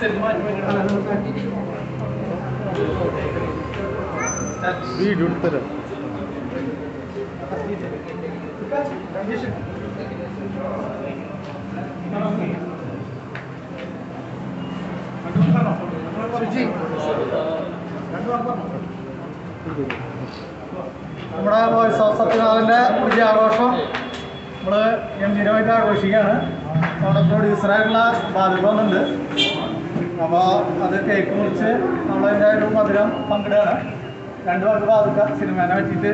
Video എടുത്തരാം നമ്മുടെ voice of സത്യനാഥൻ്റെ വിജയാഘോഷം നമ്മൾ ഗംഭീരമായിട്ട് ആഘോഷിക്കുകയാണ് നമ്മുടെ പ്രൊഡ്യൂസറായിട്ടുള്ള ബാധിക വന്നിട്ടുണ്ട് അപ്പോൾ അത് കേക്ക് മുറിച്ച് നമ്മളതിൻ്റെ ഒരു മധുരം പങ്കിടുകയാണ് രണ്ട് വാക്ക് ബാധിക്ക സിനിമേനെ പറ്റിയിട്ട്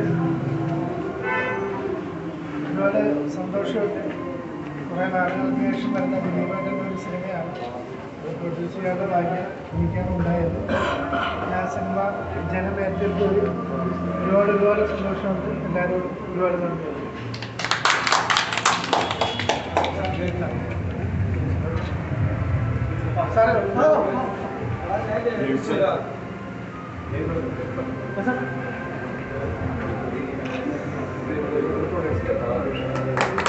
ഒരുപാട് സന്തോഷമുണ്ട് കുറേ നാളുകൾക്ക് ശേഷം വരുന്ന ദിലീപേട്ടൻ്റെ ഒരു സിനിമയാണ് അത് പ്രൊഡ്യൂസ് ചെയ്യാനുള്ള ഭാഗ്യം എനിക്കാണ് ഉണ്ടായത് ഞാൻ സിനിമ ജനം ഏറ്റെടുത്തത് ഒരുപാട് ഒരുപാട് സന്തോഷമുണ്ട് എല്ലാവരോടും ഒരുപാട് നന്ദി സാറേ ആ, ആ.